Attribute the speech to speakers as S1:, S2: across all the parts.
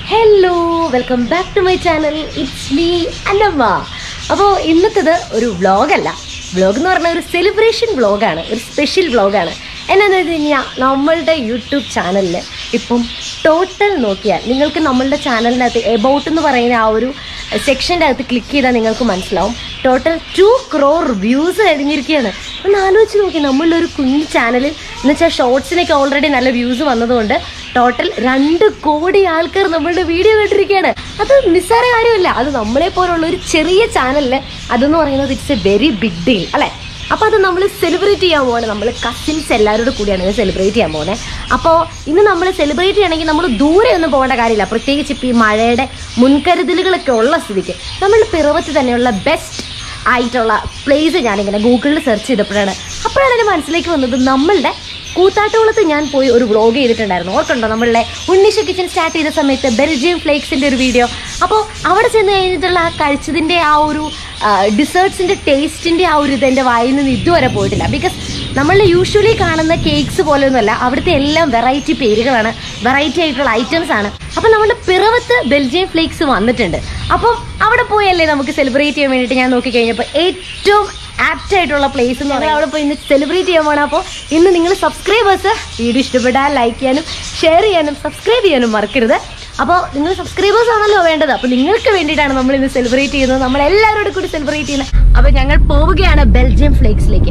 S1: Hello welcome back to my channel it's me Annamma അപ്പോൾ ഇന്നത്തേത് ഒരു വ്ളോഗല്ല വ്ളോഗ് എന്ന് പറഞ്ഞാൽ ഒരു സെലിബ്രേഷൻ വ്ളോഗാണ് ഒരു സ്പെഷ്യൽ വ്ളോഗാണ് എന്നാന്ന് വെച്ച് കഴിഞ്ഞാൽ നമ്മളുടെ യൂട്യൂബ് ചാനലിൽ ഇപ്പം ടോട്ടൽ നോക്കിയാൽ നിങ്ങൾക്ക് നമ്മളുടെ ചാനലിനകത്ത് എബൌട്ട് എന്ന് പറയുന്ന ആ ഒരു സെക്ഷൻ്റെ അകത്ത് ക്ലിക്ക് ചെയ്താൽ നിങ്ങൾക്ക് മനസ്സിലാവും ടോട്ടൽ ടു ക്രോർ വ്യൂസ് കഴിഞ്ഞിരിക്കുകയാണ് ഒന്ന് ആലോചിച്ച് നോക്കി നമ്മളുടെ ഒരു കുഞ്ഞു ചാനലിൽ എന്ന് വെച്ചാൽ ഷോർട്സിനൊക്കെ ഓൾറെഡി നല്ല വ്യൂസ് വന്നതുകൊണ്ട് ടോട്ടൽ രണ്ട് കോടി ആൾക്കാർ നമ്മളുടെ വീഡിയോ കണ്ടിരിക്കുകയാണ് അത് നിസ്സാര കാര്യമല്ല അത് നമ്മളെ പോലുള്ള ഒരു ചെറിയ ചാനലിൽ അതെന്ന് പറയുന്നത് it's a very big deal അല്ലേ അപ്പോൾ അത് നമ്മൾ സെലിബ്രേറ്റ് ചെയ്യാൻ പോകണം നമ്മൾ കസിൻസ് എല്ലാവരോടും കൂടിയാണ് ഇത് സെലിബ്രേറ്റ് ചെയ്യാൻ പോകുന്നത് അപ്പോൾ ഇന്ന് നമ്മൾ സെലിബ്രേറ്റ് ചെയ്യണമെങ്കിൽ നമ്മൾ ദൂരെ ഒന്നും പോകേണ്ട കാര്യമില്ല പ്രത്യേകിച്ച് ഇപ്പോൾ ഈ മഴയുടെ മുൻകരുതലുകളൊക്കെ ഉള്ള സ്ഥിതിക്ക് നമ്മൾ പിറവത്ത് തന്നെയുള്ള ബെസ്റ്റ് ആയിട്ടുള്ള പ്ലേസ് ഞാനിങ്ങനെ ഗൂഗിളിൽ സെർച്ച് ചെയ്തപ്പോഴാണ് അപ്പോഴാണ് എൻ്റെ മനസ്സിലേക്ക് വന്നത് നമ്മളുടെ കൂത്താട്ടുകുളത്ത് ഞാൻ പോയി ഒരു വ്ളോഗ് ചെയ്തിട്ടുണ്ടായിരുന്നു ഓർക്കുണ്ടോ നമ്മളുടെ ഉണ്ണീഷ കിച്ചൻ സ്റ്റാർട്ട് ചെയ്ത സമയത്ത് ബെൽജിയം ഫ്ലേക്സിൻ്റെ ഒരു വീഡിയോ അപ്പോൾ അവിടെ ചെന്ന് കഴിഞ്ഞിട്ടുള്ള ആ കഴിച്ചതിൻ്റെ ആ ഒരു ഡിസേർട്സിൻ്റെ ടേസ്റ്റിൻ്റെ ആ ഒരു ഇത് എൻ്റെ വായിൽ നിന്ന് ഇതുവരെ പോയിട്ടില്ല ബിക്കോസ് നമ്മൾ യൂഷ്വലി കാണുന്ന കേക്ക്സ് പോലെയൊന്നുമല്ല അവിടുത്തെ എല്ലാം വെറൈറ്റി പേരുകളാണ് വെറൈറ്റി ആയിട്ടുള്ള ഐറ്റംസ് ആണ് അപ്പം നമ്മുടെ പിറവത്ത് ബെൽജിയം ഫ്ലേക്സ് വന്നിട്ടുണ്ട് അപ്പം അവിടെ പോയല്ലേ നമുക്ക് സെലിബ്രേറ്റ് ചെയ്യാൻ വേണ്ടിയിട്ട് ഞാൻ നോക്കി കഴിഞ്ഞപ്പോൾ ഏറ്റവും ആപ്റ്റ് ആയിട്ടുള്ള പ്ലേസ് എന്ന് പറഞ്ഞാൽ അവിടെ പോയി ഇന്ന് സെലിബ്രേറ്റ് ചെയ്യാൻ പോകണം അപ്പോൾ ഇന്ന് നിങ്ങൾ സബ്സ്ക്രൈബേഴ്സ് വീഡിയോ ഇഷ്ടപ്പെട്ടാൽ ലൈക്ക് ചെയ്യാനും ഷെയർ ചെയ്യാനും സബ്സ്ക്രൈബ് ചെയ്യാനും മറക്കരുത് അപ്പോൾ നിങ്ങൾ സബ്സ്ക്രൈബേഴ്സ് ആണല്ലോ വേണ്ടത് അപ്പോൾ നിങ്ങൾക്ക് വേണ്ടിയിട്ടാണ് നമ്മൾ ഇന്ന് സെലിബ്രേറ്റ് ചെയ്യുന്നത് നമ്മൾ എല്ലാവരോടും കൂടി സെലിബ്രേറ്റ് ചെയ്യുന്നത് അപ്പോൾ ഞങ്ങൾ പോവുകയാണ് ബെൽജിയം ഫ്ലേക്സിലേക്ക്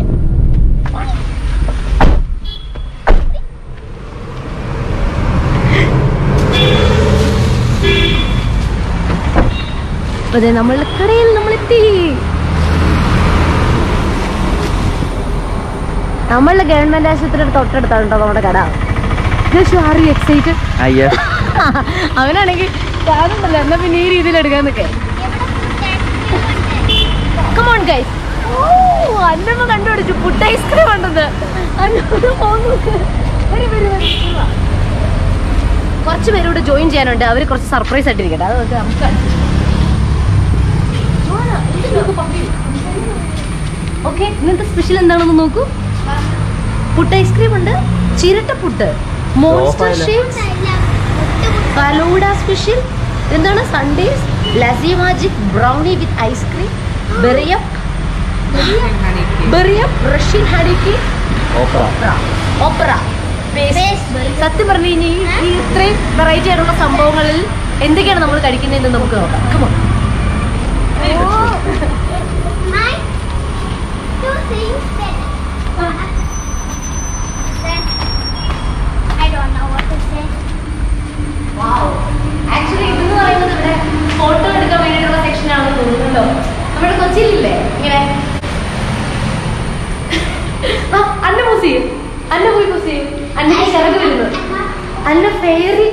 S1: അപ്പോൾ അതെ നമ്മളുടെ കടയിൽ നമ്മളെത്തി നമ്മളുടെ ഗവൺമെന്റ് ആശുപത്രിയുടെ തൊട്ടടുത്താണ് കേട്ടോ നമ്മുടെ കട ആർ യു എക്സൈറ്റഡ്
S2: അയ്യോ
S1: അവനാണെങ്കിൽ കാണുന്നില്ല എന്നാ പിന്നെ ഈ രീതിയിൽ എടുക്കാന്നൊക്കെ കമോൺ ഗൈസ് ഓ അന്നമ്മ കണ്ടുപിടിച്ചു പുട്ട് ഐസ്ക്രീം ഉണ്ടെന്ന് അന്നമ്മ പോകുന്നു വരൂ, വരൂ, വരൂ. കുറച്ച് പേരോട് ജോയിൻ ചെയ്യാനുണ്ട് അവർ കുറച്ച് സർപ്രൈസ് ആയിട്ടിരിക്കട്ടെ അത് നമുക്ക് നമുക്ക് കാണിച്ചു ഓക്കെ ഇന്നത്തെ സ്പെഷ്യൽ എന്താണെന്ന് നോക്കൂ പുട്ട് ഐസ്ക്രീം ഉണ്ട് ചിരട്ട പുട്ട് മോൺസ്റ്റർ
S2: സോഫയില്.
S1: ഷേപ്സ് ഫലൂഡ സ്പെഷ്യൽ എന്താണ് sundaes lassi magic brownie with ice cream berry up berry up Russian ഹണിക്ക്
S2: ഓപ്പറ
S1: ഓപ്പറ സത്യം പറഞ്ഞു കഴിഞ്ഞാൽ ഈ ഈ ഇത്രയും വെറൈറ്റി ആയിട്ടുള്ള സംഭവങ്ങളിൽ എന്തൊക്കെയാണ് നമ്മൾ കഴിക്കുന്നതെന്ന് നമുക്ക് നോക്കാം come on
S3: I don't know what to say.
S1: Actually ഇതെന്ന് പറയുന്നത് ഇവിടെ ഫോട്ടോ എടുക്കാൻ വേണ്ടിയിട്ടുള്ള സെക്ഷൻ ആണെന്ന് തോന്നുന്നുണ്ടോ നമ്മുടെ കൊച്ചിയിലില്ലേ ഇങ്ങനെ ആ, അന്ന പൂസ് ചെയ്യും അന്ന പോയി പൂസ് ചെയ്യും അന്നക്ക് ചിറക് വരുന്നു അന്ന ഫേറി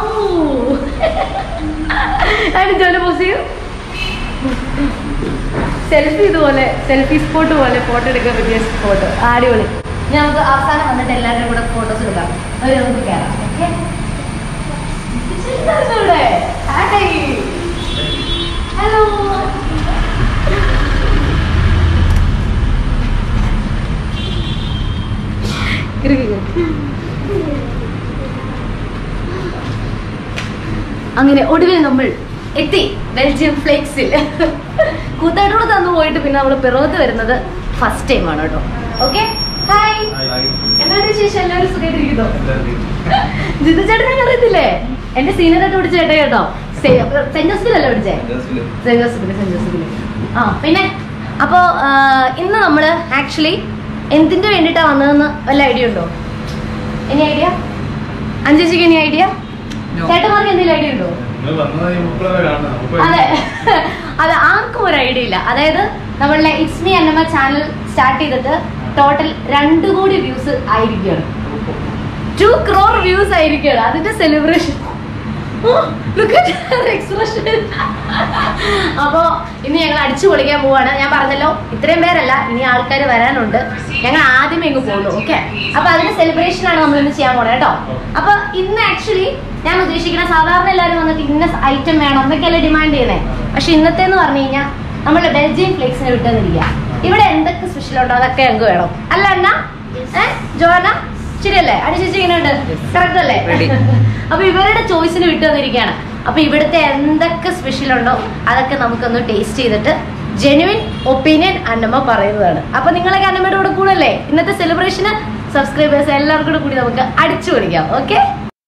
S1: അതിന് ജോലി പൂസ് ചെയ്യും സെൽഫി ഇതുപോലെ സെൽഫി സ്പോട്ട് പോലെ ഫോട്ടോ എടുക്കാൻ പറ്റിയ സ്പോട്ട് അടിപൊളി ഞാൻ നമുക്ക് അവസാനം വന്നിട്ട് എല്ലാവരുടെയും കൂടെ ഫോട്ടോസ് എടുക്കാം അവർ നമുക്ക് കയറാം ഓക്കെ ഹലോ അങ്ങനെ ഒടുവിൽ നമ്മൾ എത്തി ബെൽജിയം ഫ്ലേക്സിൽ കൂത്താട്ടോട് തന്നു പോയിട്ട് പിന്നെ നമ്മൾ പിറവത്ത് വരുന്നത് ഫസ്റ്റ് ടൈം ആണ് കേട്ടോ ഓക്കെ ഹായ് എന്നാണ് ശേഷം എല്ലാവരും സുഖമായിട്ടിരിക്കുന്നോ ജിതു ചേട്ടനെ അറിയത്തില്ലേ എന്റെ സീനിയറായിട്ട് പിടിച്ച ചേട്ടാ കേട്ടോ സെന്റ് ജോസഫിലല്ലേ പിടിച്ചേ സെന്റ് ജോസഫില് സെന്റ് ജോസഫില് ആ പിന്നെ അപ്പോ ആ, ഇന്ന് നമ്മള് ആക്ച്വലി എന്തിന്റെ വേണ്ടിട്ടാ വന്നതെന്ന് വല്ല ഐഡിയ ഉണ്ടോ എനി ഐഡിയ അഞ്ചേച്ചിക്ക് എനി ഐഡിയ ചേട്ടന്മാർക്ക് എന്തെങ്കിലും ഐഡിയ ഉണ്ടോ അതെ അത് ആർക്കും ഒരു ഐഡിയ ഇല്ല അതായത് നമ്മളുടെ it's me Annamma channel start ചെയ്തിട്ട് ടോട്ടൽ രണ്ട് കോടി വ്യൂസ് ആയിരിക്കുകയാണ് ടു ക്രോർ വ്യൂസ് ആയിരിക്കുകയാണ് അതിന്റെ സെലിബ്രേഷൻ എക്സ്പ്രഷൻ അപ്പോ ഇനി ഞങ്ങൾ അടിച്ചു പൊളിക്കാൻ പോവാണ് ഞാൻ പറഞ്ഞല്ലോ ഇത്രയും പേരല്ല ഇനി ആൾക്കാർ വരാനുണ്ട് ഞങ്ങൾ ആദ്യമേ ഇങ്ങ് പോകുന്നു ഓക്കെ അപ്പൊ അതിന്റെ സെലിബ്രേഷൻ ആണ് നമ്മൾ ഇന്ന് ചെയ്യാൻ പോണേ കേട്ടോ അപ്പൊ ഇന്ന് ആക്ച്വലി ഞാൻ ഉദ്ദേശിക്കുന്ന സാധാരണ എല്ലാവരും വന്നിട്ട് ഇന്ന ഐറ്റം വേണം എന്നൊക്കെയല്ലേ ഡിമാൻഡ് ചെയ്യുന്നത് പക്ഷെ ഇന്നത്തെ എന്ന് പറഞ്ഞു കഴിഞ്ഞാൽ നമ്മൾ ബെൽജിയം ഫ്ലേക്സിനെ വിട്ടെന്നിരിക്കുക ഇവിടെ എന്തൊക്കെ സ്പെഷ്യൽ ഉണ്ടോ അതൊക്കെ ഞങ്ങൾക്ക് വേണം അല്ല അണ്ണ ഏഹ് ജോന ശരിയല്ലേ അടി ചേച്ചി ഇങ്ങനെ ഉണ്ട് കറക്റ്റ് അല്ലേ
S2: Ready.
S1: അപ്പൊ ഇവരുടെ ചോയ്സിന് വിട്ടു തന്നിരിക്കുകയാണ് അപ്പൊ ഇവിടുത്തെ എന്തൊക്കെ സ്പെഷ്യൽ ഉണ്ടോ അതൊക്കെ നമുക്കൊന്ന് ടേസ്റ്റ് ചെയ്തിട്ട് ജെനുവിൻ ഒപ്പീനിയൻ അന്നമ്മ പറയുന്നതാണ് അപ്പൊ നിങ്ങളൊക്കെ അന്നമ്മയുടെ കൂടെ കൂടല്ലേ ഇന്നത്തെ സെലിബ്രേഷന് സബ്സ്ക്രൈബേഴ്സ് എല്ലാവർക്കും കൂടെ കൂടി നമുക്ക് അടിച്ചു പൊളിക്കാം ഓക്കെ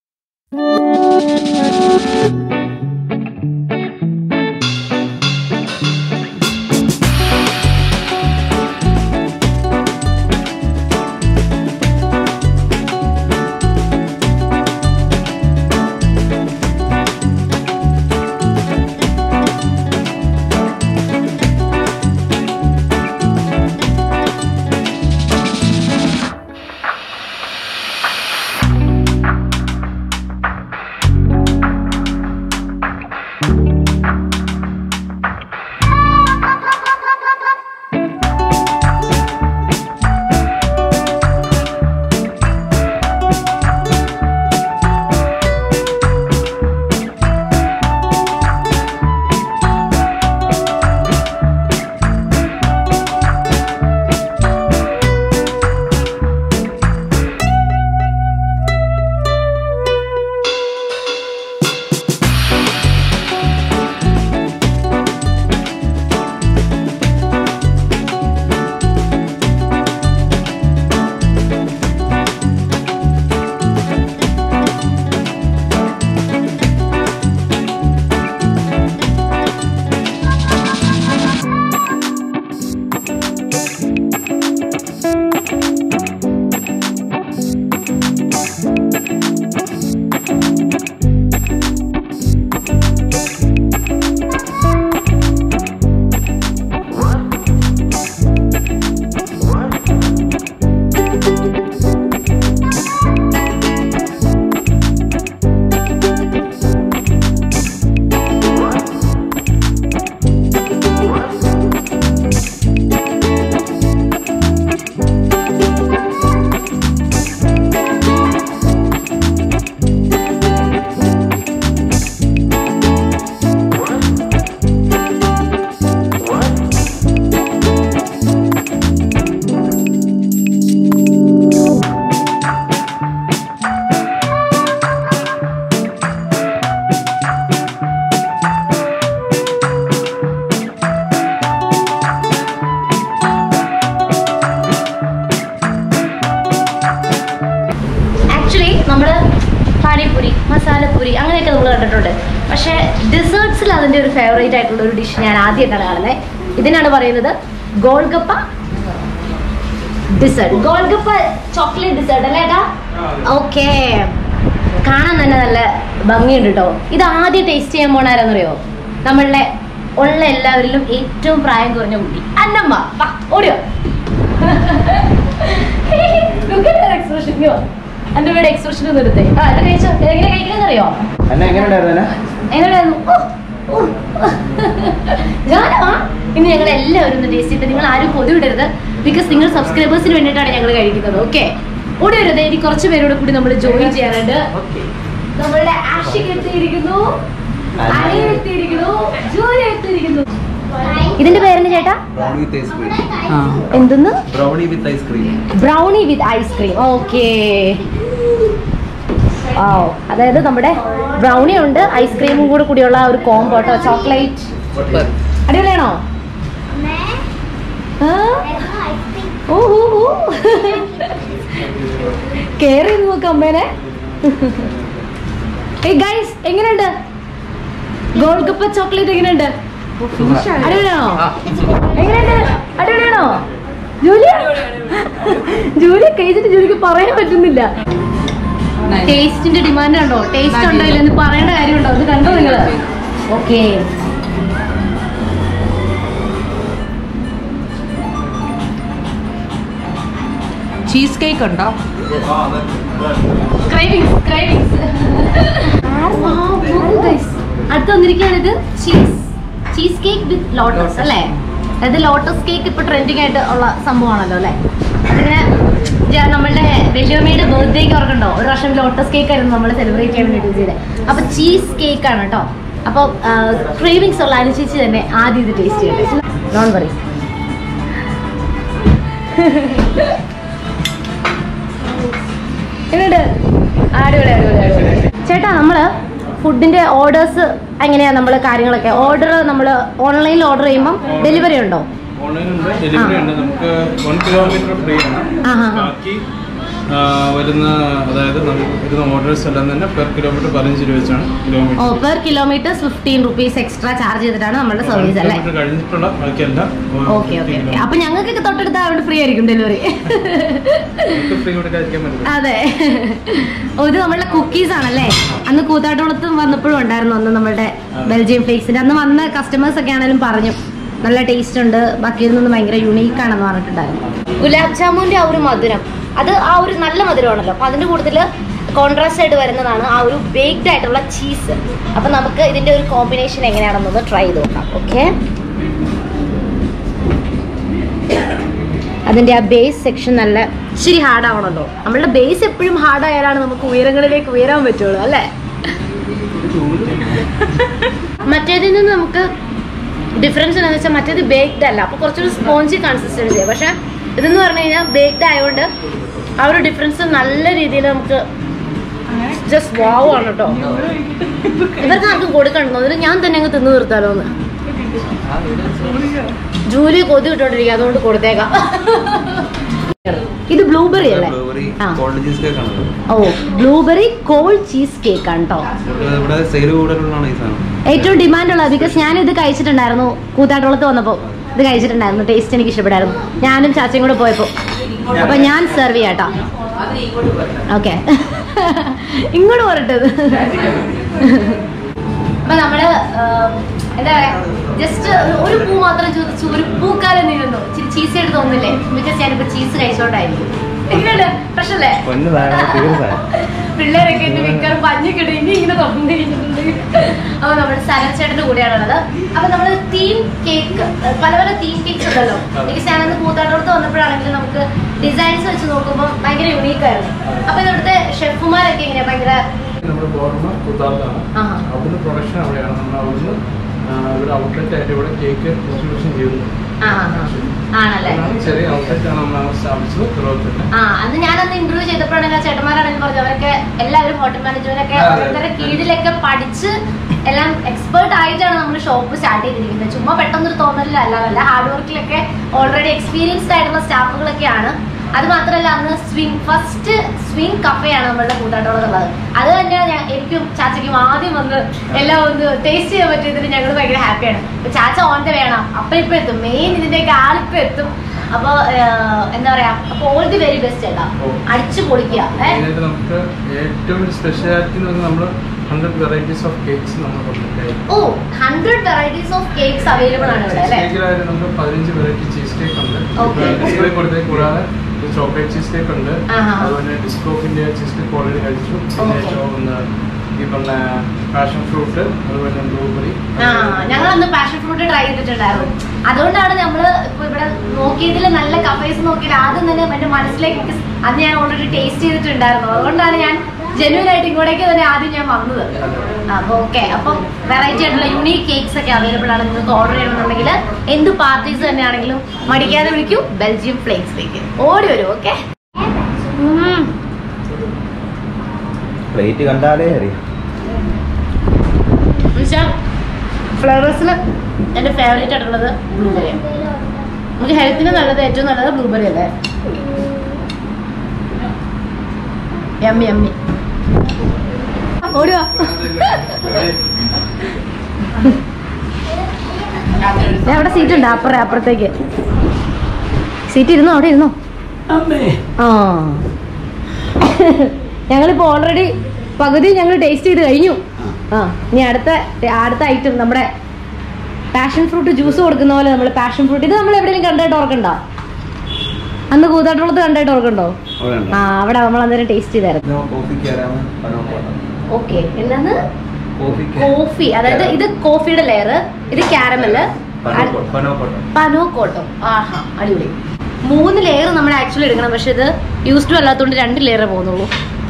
S1: ആക്ച്വലി നമ്മൾ പാനിപൂരി മസാലപ്പൂരി അങ്ങനെയൊക്കെ നമ്മൾ കണ്ടിട്ടുണ്ട് പക്ഷേ ഡെസേർട്സിൽ അതിൻ്റെ ഒരു ഫേവറേറ്റ് ആയിട്ടുള്ള ഒരു ഡിഷ് ഞാൻ ആദ്യമായിട്ടാണ് കാണുന്നത് ഇതിനാണ് പറയുന്നത് golgappa dessert golgappa chocolate dessert അല്ലേ ഏട്ടാ ഓക്കെ കാണാൻ തന്നെ നല്ല ഭംഗിയുണ്ട് കേട്ടോ ഇത് ആദ്യം ടേസ്റ്റ് ചെയ്യാൻ പോണാരെന്നറിയോ നമ്മളുടെ ഉള്ള എല്ലാവരിലും ഏറ്റവും പ്രായം കുറഞ്ഞ കുട്ടി അന്നമ്മ വാ ഓടിയോ എക്സ്പ്രഷൻ എന്റെ വീട് എക്സ്പ്രഷൻ ഒന്ന് എടുത്തേ ആ ഇത് കഴിച്ചോ എങ്ങനെ കഴിക്കണമെന്നറിയോ
S2: അന്ന എങ്ങനെയുണ്ടായിരുന്നു
S1: എങ്ങനെയായിരുന്നു ഓ, ഓ. ഞാനാ ഇനി ഞങ്ങൾ എല്ലാവരും ഒന്ന് ടേസ്റ്റ് ചെയ്തിട്ട് നിങ്ങൾ ആരും കൊതി വിടരുത് ബിക്കോസ് നിങ്ങൾ സബ്സ്ക്രൈബേഴ്സിന് വേണ്ടിയിട്ടാണ് ഞങ്ങൾ കഴിക്കുന്നത് ഓക്കെ ഓടി വരുന്നത് ഇനി കുറച്ച് പേരോട് കൂടി നമ്മൾ ജോയിൻ ചെയ്യാനുണ്ട് നമ്മളുടെ ആഷിക് എത്തിയിരിക്കുന്നു അനിൽ എത്തിയിരിക്കുന്നു ജോലി എത്തിയിരിക്കുന്നു ഇതിന്റെ പേരെന്ന് ചേട്ടാ
S2: ബ്രൗണി വിത്ത് ഐസ്ക്രീം
S1: എന്തെന്ന്
S2: brownie with ice cream
S1: brownie with ice cream okay ഓ അതായത് നമ്മുടെ ബ്രൗണി ഉണ്ട് ഐസ്ക്രീമും കൂടെ കൂടിയുള്ള ആ ഒരു കോംബോ കേട്ടോ ചോക്ലേറ്റ് അടിപൊളിയാണോ ആ? ഓ ഓ ഓ കെയർ ചെയ്ത് നോക്കാം അമ്മേനെ ഏയ് ഗൈസ് എങ്ങനെയുണ്ട് ഗോൾഡ് കപ്പ ചോക്ലേറ്റ് എങ്ങനെയുണ്ട് അടിപൊളിയാണോ എങ്ങനെയുണ്ട് അടിപൊളിയാണോ ജൂലിയ ജൂലിയ കഴിച്ചിട്ട് ജൂലിക്ക് പറയാൻ പറ്റുന്നില്ല ടേസ്റ്റിന്റെ ഡിമാൻഡ് ഉണ്ടോ ടേസ്റ്റ് ഉണ്ടോ ഇല്ലെന്ന് പറയേണ്ട കാര്യമുണ്ടോ അത് കണ്ടോ നിങ്ങള് ഓക്കെ
S4: ചീസ് കേക്ക് ഉണ്ടോ
S1: ക്രൈവിങ്സ് ക്രൈവിങ്സ് അടുത്ത് വന്നിരിക്കുകയാണിത് cheese cheese cake with lotus അല്ലേ അതായത് ലോട്ടസ് കേക്ക് ഇപ്പൊ ട്രെൻഡിങ് ആയിട്ട് ഉള്ള സംഭവമാണല്ലോ അല്ലേ അതിങ്ങനെ ജ- നമ്മളുടെ വലിയമ്മയുടെ ബർത്ത്ഡേക്ക് ഓർക്കണ്ടോ ഒരു വർഷം ലോട്ടസ് കേക്ക് ആയിരുന്നു നമ്മൾ സെലിബ്രേറ്റ് ചെയ്യാൻ വേണ്ടി ചെയ്തത് അപ്പൊ ചീസ് കേക്ക് ആണ് കേട്ടോ അപ്പോൾ ക്രേവിങ്സ് ഉള്ള അനുസരിച്ച് തന്നെ ആദ്യം ഇത് ടേസ്റ്റ് ചെയ്യട്ടെ നോൺ വറി എങ്ങനെയുണ്ട് അടിപൊളി അടിപൊളി അടിപൊളി ചേട്ടാ നമ്മള് ഫുഡിന്റെ ഓർഡേഴ്സ് എങ്ങനെയാ നമ്മൾ കാര്യങ്ങളൊക്കെ ഓർഡർ നമ്മൾ ഓൺലൈനിൽ ഓർഡർ ചെയ്യുമ്പോൾ ഡെലിവറി ഉണ്ടോ
S5: ഓൺലൈനുണ്ട് ഡെലിവറി ഉണ്ട് നമുക്ക് വൺ കിലോമീറ്റർ ഫ്രീ ആണ്
S1: ആ, ആ, ആ.
S5: ബാക്കി ആ, വരുന്ന അതായത് നമുക്ക് വരുന്ന ഓർഡേഴ്സ് എല്ലാം തന്നെ പെർ കിലോമീറ്റർ പതിനഞ്ച് രൂപ വെച്ചാണ്
S1: ഓ
S5: kilometre
S1: per kilometre fifteen rupees extra charge ചെയ്തിട്ടാണ് നമ്മുടെ സർവീസ് അല്ലേ
S5: കിലോമീറ്റർ കഴിഞ്ഞിട്ടുള്ള ബാക്കിയെല്ലാം
S1: ഓക്കെ ഓക്കെ ഓക്കെ അപ്പൊ ഞങ്ങൾക്ക് തൊട്ടടുത്ത് അവിടെ ഫ്രീ ആയിരിക്കും ഡെലിവറി
S5: ഫ്രീ കൊടുക്കാതിരിക്കാൻ പറ്റില്ല
S1: അതെ ഓ ഇത് നമ്മളുടെ കുക്കീസ് ആണല്ലേ അന്ന് കൂത്താട്ടോളത്ത് വന്നപ്പോഴും ഉണ്ടായിരുന്നു അന്ന് നമ്മളുടെ ബെൽജിയം ഫ്ലേക്സിന്റെ അന്ന് വന്ന കസ്റ്റമേഴ്സ് ഒക്കെ ആണെങ്കിലും പറഞ്ഞു നല്ല ടേസ്റ്റ് ഉണ്ട് ബാക്കിയിൽ നിന്ന് ഭയങ്കര യുണീക്ക് ആണെന്ന് പറഞ്ഞിട്ടുണ്ടായിരുന്നു ഗുലാബ് ജാമുന്റെ ആ ഒരു മധുരം അത് ആ ഒരു നല്ല മധുരമാണല്ലോ അപ്പൊ അതിന്റെ കൂടുതൽ കോൺട്രാസ്റ്റ് ആയിട്ട് വരുന്നതാണ് ആ ഒരു ബേക്ക്ഡ് ആയിട്ടുള്ള ചീസ് അപ്പൊ നമുക്ക് ഇതിന്റെ ഒരു കോമ്പിനേഷൻ എങ്ങനെയാണെന്നൊന്ന് ട്രൈ ചെയ്ത് നോക്കാം ഓക്കെ അതിന്റെ ആ ബേസ് സെക്ഷൻ നല്ല ഇച്ചിരി ഹാർഡ് ആവണല്ലോ നമ്മളുടെ ബേസ് എപ്പോഴും ഹാർഡ് ആയാലാണ് നമുക്ക് ഉയരങ്ങളിലേക്ക് ഉയരാൻ പറ്റുള്ളൂ അല്ലേ മറ്റേതിൽ നിന്ന് നമുക്ക് ഡിഫറൻസ് എന്താണെന്ന് വെച്ചാൽ മറ്റേത് ബേക്ക്ഡ് അല്ല അപ്പോൾ കുറച്ചൊരു സ്പോഞ്ചി കൺസിസ്റ്റൻസി പക്ഷെ ഇതെന്ന് പറഞ്ഞു കഴിഞ്ഞാൽ ബേക്ക്ഡ് ആയതുകൊണ്ട് ആ ഒരു ഡിഫറൻസ് നല്ല രീതിയിൽ നമുക്ക് ജസ്റ്റ് വാവ് ആണ് കേട്ടോ ഇവർക്ക് ആർക്കും കൊടുക്കണ്ടോ അതിൽ ഞാൻ തന്നെ അങ്ങ് തിന്നു തീർത്താലോ എന്ന് ജൂലി കൊതി വിട്ടോണ്ടിരിക്കുക അതുകൊണ്ട് കൊടുത്തേക്കാം ഇത് ബ്ലൂബെറി അല്ലേ
S2: ബ്ലൂബെറി
S1: ആ.
S2: കോൾഡ് ചീസ് കേക്ക് ആണ്
S1: ഓ ബ്ലൂബെറി കോൾഡ് ചീസ് കേക്ക് ആണ് കേട്ടോ
S2: ഇവിടെ ഇവിടെ സെയിൽ കൂടുതലുള്ളതാണ് ഈ സാധനം
S1: ഏറ്റവും ഡിമാൻഡ് ഉള്ളത് ബിക്കോസ് ഞാൻ ഇത് കഴിച്ചിട്ടുണ്ടായിരുന്നു കൂത്താട്ടോളത്ത് വന്നപ്പോൾ ഇത് കഴിച്ചിട്ടുണ്ടായിരുന്നു ടേസ്റ്റ് എനിക്ക് ഇഷ്ടപ്പെടായിരുന്നു ഞാനും ചാച്ചയും കൂടെ പോയപ്പോൾ അപ്പൊ ഞാൻ സെർവ് ചെയ്യാട്ടോ ഓക്കെ ഇങ്ങോട്ട് പോരട്ടത് അപ്പൊ നമ്മള് ആം, എന്താ പറയാ ജസ്റ്റ് ഒരു പൂ മാത്രം ചോദിച്ചു ഒരു പൂക്കാലം നീരുന്നു ഇച്ചിരി ചീസ് എടുത്ത് തോന്നില്ലേ ബിക്കോസ് ഞാനിപ്പോ ചീസ് കഴിച്ചോണ്ടായിരിക്കും എങ്ങനെയുണ്ട് പ്രശ്നല്ലേ
S2: പൊന്നു സാധനം തീർച്ചയായും
S1: പിള്ളേരൊക്കെ എന്റെ മിക്കവാറും പഞ്ഞിക്കിട്ട് ഇനി ഇങ്ങനെ തുറന്നിരിക്കുന്നുണ്ട് അപ്പൊ നമ്മുടെ സനൽ ചേട്ടന്റെ കൂടെയാണുള്ളത് അപ്പൊ നമ്മള് തീം കേക്ക് പല പല തീം കേക്ക്സ് ഉണ്ടല്ലോ എനിക്ക് ഞാനന്ന് കൂത്താട്ടോടത്ത് വന്നപ്പോഴാണെങ്കിലും നമുക്ക് ഡിസൈൻസ് വെച്ച് നോക്കുമ്പോൾ ഭയങ്കര യുണീക്ക് ആയിരുന്നു അപ്പൊ ഇവിടുത്തെ ഷെഫുമാരൊക്കെ ഇങ്ങനെ ഭയങ്കര
S5: നമ്മുടെ ബോർമ കുത്താർത്താണ്
S1: ആഹാ.
S5: അവിടുന്ന് പ്രൊഡക്ഷൻ അവിടെയാണ് നമ്മൾ അവിടുന്ന് ആ, ഇവിടെ ഔട്ട്ലെറ്റ് ആയിട്ട് ഇവിടെ കേക്ക് ഡിസ്ട്രിബ്യൂഷൻ ചെയ്യുന്നത്
S1: ആ ആ, ആ. ആണല്ലേ
S5: അതാണ് ചെറിയ ഔട്ട്ലെറ്റ് ആണ് നമ്മൾ സ്ഥാപിച്ചത് തിരുവനന്തപുരത്ത്
S1: ആ അന്ന് ഞാനന്ന് ഇന്റർവ്യൂ ചെയ്തപ്പോഴാണെങ്കിൽ ചേട്ടന്മാരാണെങ്കിലും പറഞ്ഞു അവരൊക്കെ എല്ലാവരും ഹോട്ടൽ മാനേജ്മെന്റ്
S5: ആ, അതെ.
S1: ഓരോരുത്തരുടെ കീഴിലൊക്കെ പഠിച്ച് എല്ലാം എക്സ്പേർട്ട് ആയിട്ടാണ് നമ്മൾ ഷോപ്പ് സ്റ്റാർട്ട് ചെയ്തിരിക്കുന്നത് ചുമ്മാ പെട്ടെന്നൊരു തോന്നലില്ല അല്ലാതല്ല ഹാർഡ് വർക്കിലൊക്കെ ഓൾറെഡി എക്സ്പീരിയൻസ്ഡ് ആയിട്ടുള്ള സ്റ്റാഫുകളൊക്കെയാണ് അത് മാത്രമല്ല അന്ന് സ്വിംഗ് ഫസ്റ്റ് സ്വിംഗ് കഫയാണ് നമ്മളുടെ കൂട്ടാട്ടോളത്തുള്ളത് അത് തന്നെയാണ് ഞാൻ എനിക്കും ചാച്ചയ്ക്കും ആദ്യം വന്ന് എല്ലാം ഒന്ന് ടേസ്റ്റ് ചെയ്യാൻ പറ്റിയതിൽ ഞങ്ങൾ ഭയങ്കര ഹാപ്പിയാണ് ഇപ്പൊ ചാച്ച ഓൺ ദ വേണം അപ്പൊ ഇപ്പൊ എത്തും മെയിൻ ഇതിന്റെയൊക്കെ ആളിപ്പോ എത്തും അപ്പൊ എന്താ പറയാ അപ്പൊ ഓൾ ദി വെരി ബെസ്റ്റ് അല്ല
S5: ഓ.
S1: അടിച്ചു പൊളിക്കുക ഏ?
S5: മെയിനായിട്ട് നമുക്ക് ഏറ്റവും ഒരു സ്പെഷ്യാലിറ്റി എന്ന് പറഞ്ഞാൽ നമ്മൾ ഹൺഡ്രഡ് വെറൈറ്റീസ് ഓഫ് കേക്ക്സ് നമ്മൾ കൊടുത്തിട്ടുണ്ടായിരുന്നു
S1: ഓ hundred varieties of cakes available ആണ് ഇവിടെ അല്ലേ
S5: കേക്കിലായാലും നമുക്ക് പതിനഞ്ച് വെറൈറ്റി ചീസ് കേക്ക് ഉണ്ട്
S1: Okay.
S5: ഡിസ്പ്ലേ കൊടുത്തേ കൂടാതെ ചോക്ലേറ്റ് ചീസ് കേക്ക് ഉണ്ട്
S1: ആഹാ.
S5: അതുപോലെ ഡിസ്കോഫിന്റെ ചീസ് കേക്ക് ഓൾറെഡി കഴിച്ചു പിന്നെ
S1: Okay.
S5: ഏറ്റവും ഒന്ന് ഈ പറഞ്ഞ പാഷൻ ഫ്രൂട്ട് അതുപോലെ ബ്ലൂബെറി
S1: ആ ഞങ്ങൾ അന്ന് പാഷൻ ഫ്രൂട്ട് ട്രൈ ചെയ്തിട്ടുണ്ടായിരുന്നു അതുകൊണ്ടാണ് നമ്മൾ ഇപ്പൊ ഇവിടെ നോക്കിയതിൽ നല്ല കഫേസ് നോക്കിയത് ആദ്യം തന്നെ എന്റെ മനസ്സിലേക്ക് എനിക്ക് അന്ന് ഞാൻ ഓൾറെഡി ടേസ്റ്റ് ചെയ്തിട്ടുണ്ടായിരുന്നു അതുകൊണ്ടാണ് ഞാൻ ജെന്യൂൻ ആയിട്ട് ഇങ്ങോട്ടേക്ക് തന്നെ ആദ്യം ഞാൻ വന്നത് അപ്പൊ ഓക്കെ അപ്പം വെറൈറ്റി ആയിട്ടുള്ള യുണീക് കേക്ക്സ് ഒക്കെ അവൈലബിൾ ആണ് നിങ്ങൾക്ക് ഓർഡർ ചെയ്യണമെന്നുണ്ടെങ്കിൽ എന്ത് പാർട്ടീസ് തന്നെയാണെങ്കിലും മടിക്കാതെ വിളിക്കൂ ബെൽജിയം ഫ്ലേക്സിലേക്ക് ഓടി വരും ഓക്കെ
S2: പ്ലേറ്റ് കണ്ടാലേ അറിയാം
S1: ഫ്ലേവേഴ്സിൽ എൻ്റെ ഫേവറേറ്റ് ആയിട്ടുള്ളത് ബ്ലൂബെറിയാണ് നമുക്ക് ഹെൽത്തിന് നല്ലത് ഏറ്റവും നല്ലത് ബ്ലൂബെറി അല്ലേ യമ്മി യമ്മി ഓടുക അവിടെ സീറ്റ് ഉണ്ട് അപ്പുറ അപ്പുറത്തേക്ക് സീറ്റ് ഇരുന്നോ അവിടെ ഇരുന്നോ ആ ഞങ്ങളിപ്പോ ഓൾറെഡി പകുതി ഞങ്ങൾ ടേസ്റ്റ് ചെയ്ത് കഴിഞ്ഞു ആ ഇനി അടുത്ത അടുത്ത ഐറ്റം നമ്മുടെ പാഷൻ ഫ്രൂട്ട് ജ്യൂസ് കൊടുക്കുന്ന പോലെ നമ്മൾ പാഷൻ ഫ്രൂട്ട് ഇത് നമ്മൾ എവിടെയെങ്കിലും കണ്ടായിട്ട് ഓർക്കണ്ടോ അന്ന് കൂത്താട്ടുള്ളത് കണ്ടായിട്ട് ഓർക്കണ്ടോ ആ അവിടെ നമ്മൾ അന്നേരം ടേസ്റ്റ് ചെയ്തായിരുന്നു
S2: കോഫിക്ക് ആരാണ്
S1: ഓക്കെ എന്താണ്
S2: കോഫിക്ക്
S1: കോഫി അതായത് ഇത് കോഫിയുടെ ലെയർ ഇത് കാരമല്
S2: പനോക്കോട്ട
S1: പനോ കോട്ടോ ആഹാ അടിപൊളി മൂന്ന് ലെയർ നമ്മൾ ആക്ച്വലി എടുക്കണം പക്ഷെ ഇത് യൂസ്ഡ് അല്ലാത്തതുകൊണ്ട് രണ്ട് ലെയറേ പോകുന്നുള്ളൂ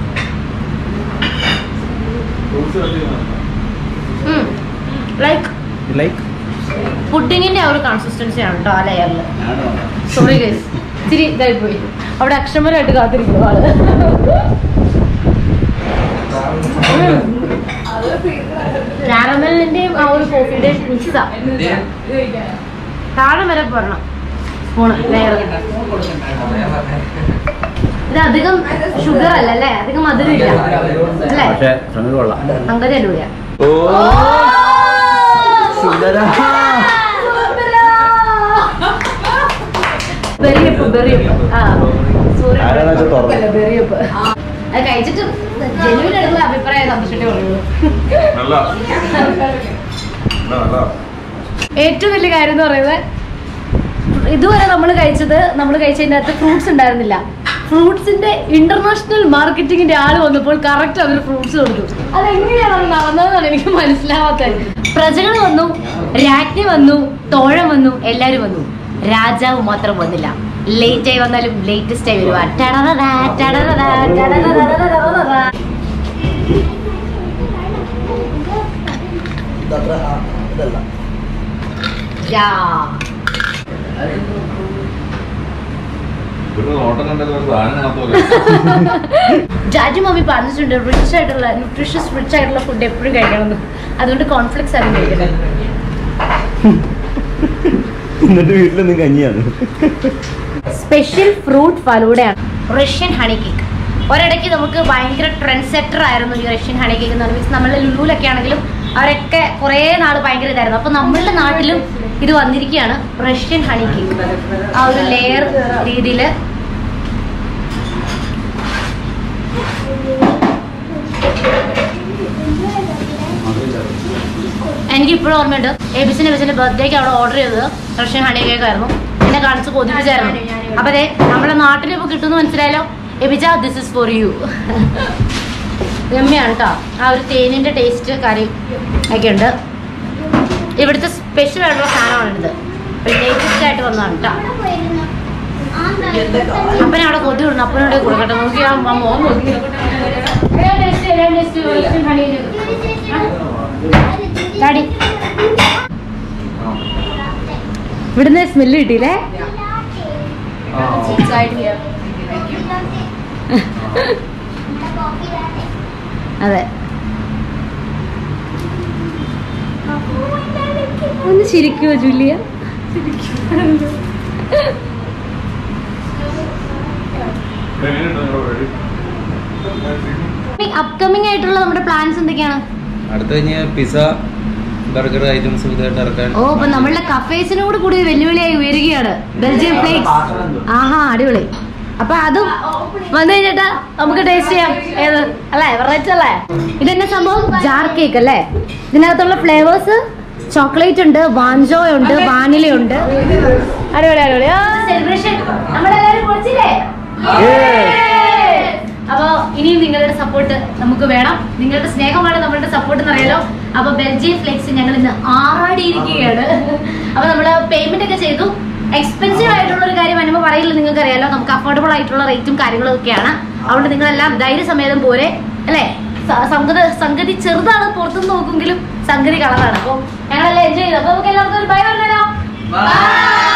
S1: ലൈക്ക്
S2: ലൈക്ക്
S1: പുഡിങ്ങിന്റെ ആ ഒരു കൺസിസ്റ്റൻസി ആണ് കേട്ടോ ആ ലെയറിൽ സോറി ഗൈസ് ഇത്തിരി ഇതായി പോയി അവിടെ അക്ഷമരായിട്ട് കാത്തിരിക്കുന്നു ആള് കാരമലിന്റെയും ആ ഒരു കോഫിയുടെയും മിക്സാ താഴെ വരെ പോരണം സ്പൂണ് ലെയർ ഇത് അധികം ഷുഗർ അല്ല അല്ലേ അധികം മധുരം ഇല്ല അല്ലേ
S2: പക്ഷെ സംഗതി കൊള്ളാം
S1: സംഗതി അടിപൊളിയാ
S2: ഓ സുന്ദര
S1: ബെറിയപ്പ് ബെറിയപ്പ് ആ സോറി
S2: ആരാണ് അത് തുറന്നത്?
S1: ബെറിയപ്പ് അത് കഴിച്ചിട്ട് ജനുവിൻ എടുക്കുന്ന അഭിപ്രായം സന്തോഷിട്ടേ പറയുള്ളൂ ഏറ്റവും വലിയ കാര്യം എന്ന് പറയുന്നത് ഇതുവരെ നമ്മൾ കഴിച്ചത് നമ്മൾ കഴിച്ചതിൻ്റെ അകത്ത് ഫ്രൂട്ട്സ് ഉണ്ടായിരുന്നില്ല ഫ്രൂട്ട്സിന്റെ ഇന്റർനാഷണൽ മാർക്കറ്റിംഗിന്റെ ആള് വന്നപ്പോൾ കറക്റ്റ് അവർ ഫ്രൂട്ട്സ് കൊടുത്തു അതെങ്ങനെയാണ് അത് നടന്നതെന്നാണ് എനിക്ക് മനസ്സിലാവാത്തത് പ്രജകൾ വന്നു രാജ്ഞി വന്നു തോഴം വന്നു എല്ലാരും വന്നു രാജാവ് മാത്രം വന്നില്ല ലേറ്റ് ആയി വന്നാലും ലേറ്റസ്റ്റ് ആയി വരുവാ ടടടടാ, ടടടടാ, ടടടടടടടടടടാ. യാ. ജാജി മമ്മി പറഞ്ഞിട്ടുണ്ട് റിച്ച് ആയിട്ടുള്ള ന്യൂട്രീഷ്യസ് റിച്ച് ആയിട്ടുള്ള ഫുഡ് എപ്പോഴും കഴിക്കണം അതുകൊണ്ട് കോൺഫ്ലിക്സ് ആണ് കഴിക്കുന്നത്
S2: എന്നിട്ട് വീട്ടിലൊന്നും കഞ്ഞിയാണ്
S1: സ്പെഷ്യൽ ഫ്രൂട്ട് ഫലൂഡയാണ് റഷ്യൻ ഹണി കേക്ക് ഒരിടയ്ക്ക് നമുക്ക് ഭയങ്കര ട്രെൻഡ് സെറ്റർ ആയിരുന്നു ഈ റഷ്യൻ ഹണി കേക്ക് എന്ന് പറഞ്ഞാൽ നമ്മളുടെ ലുലുവിലൊക്കെ ആണെങ്കിലും അവരൊക്കെ കുറേ നാൾ ഭയങ്കര ഇതായിരുന്നു അപ്പൊ നമ്മളുടെ നാട്ടിലും ഇത് വന്നിരിക്കുകയാണ് റഷ്യൻ ഹണി കേക്ക് ആ ഒരു ലെയർ രീതിയിൽ എനിക്ക് ഇപ്പോഴും ഓർമ്മയുണ്ട് എ ബി സിന്റെ ബിസിന്റെ ബർത്ത്ഡേക്ക് അവിടെ ഓർഡർ ചെയ്തത് റഷ്യൻ ഹണി കേക്ക് ആയിരുന്നു എന്നെ കാണിച്ച് കൊതിപ്പിച്ചായിരുന്നു അപ്പൊ അതെ നമ്മുടെ നാട്ടിൽ ഇപ്പൊ കിട്ടുമെന്ന് മനസ്സിലായല്ലോ എബിജ ദിസ് ഇസ് ഫോർ യു ഗമ്യാണ് കേട്ടോ ആ ഒരു തേനിന്റെ ടേസ്റ്റ് കറി ഒക്കെ ഉണ്ട് ഇവിടുത്തെ സ്പെഷ്യൽ ആയിട്ടുള്ള സാധനമാണ് ഇത് ലേറ്റസ്റ്റ് ആയിട്ട് വന്നതാണ് കേട്ടോ അപ്പനെ അവിടെ കൊതി വിടണം അപ്പനോട് കൊടുക്കട്ടെ നോക്കി ആ മോൻ നോക്കി ഏതാ taste? ഏതാ taste? Russian honey cake. ആ? ഡാഡി ഇവിടുന്ന് സ്മെല്ല് കിട്ടിയില്ലേ അതെ ഒന്ന് ചിരിക്കുവോ ജൂലിയ അപ്കമിങ് ആയിട്ടുള്ള നമ്മുടെ പ്ലാൻസ് എന്തൊക്കെയാണ്
S2: അടുത്ത കഴിഞ്ഞ പിസ ബർഗർ ഐറ്റംസ് പുതിയതായിട്ട് ഇറക്കാൻ
S1: ഓ അപ്പൊ നമ്മളുടെ കഫേസിനോട് കൂടി വെല്ലുവിളിയായി ഉയരുകയാണ് ബെൽജിയം ഫ്ലേക്സ് ആഹാ അടിപൊളി അപ്പൊ അതും വന്നു കഴിഞ്ഞിട്ട് നമുക്ക് ടേസ്റ്റ് ചെയ്യാം ഏത് അല്ലേ വെറൈറ്റി അല്ലേ ഇതെന്നെ സംഭവം ജാർ കേക്ക് അല്ലേ ഇതിനകത്തുള്ള ഫ്ലേവേഴ്സ് ചോക്ലേറ്റ് ഉണ്ട് വാഞ്ചോ ഉണ്ട് വാനില ഉണ്ട് അടിപൊളി അടിപൊളി സെലിബ്രേഷൻ നമ്മളെല്ലാരും പൊളിച്ചില്ലേ അപ്പൊ ഇനിയും നിങ്ങളുടെ സപ്പോർട്ട് നമുക്ക് വേണം നിങ്ങളുടെ സ്നേഹമാണ് നമ്മളുടെ സപ്പോർട്ട് എന്നറിയാലോ അപ്പൊ ബെൽജിയം ഫ്ലെക്സ് ഞങ്ങൾ ഇന്ന് ആറാടിയിരിക്കുകയാണ് അപ്പൊ നമ്മള് പേയ്മെന്റ് ഒക്കെ ചെയ്തു എക്സ്പെൻസീവ് ആയിട്ടുള്ള ഒരു കാര്യം അനുഭവം പറയില്ല നിങ്ങൾക്ക് അറിയാലോ നമുക്ക് അഫോർഡബിൾ ആയിട്ടുള്ള റേറ്റും കാര്യങ്ങളും ഒക്കെയാണ് അതുകൊണ്ട് നിങ്ങളെല്ലാം ധൈര്യസമേതം പോരെ അല്ലേ സ- സംഗതി സംഗതി ചെറുതാണ് പുറത്തുനിന്ന് നോക്കുമെങ്കിലും സംഗതി കളറാണ് അപ്പൊ ഞങ്ങളെല്ലാം എൻജോയ് ചെയ്തു അപ്പൊ നമുക്ക് എല്ലാവർക്കും ഒരു ബൈ പറഞ്ഞല്ലോ ബൈ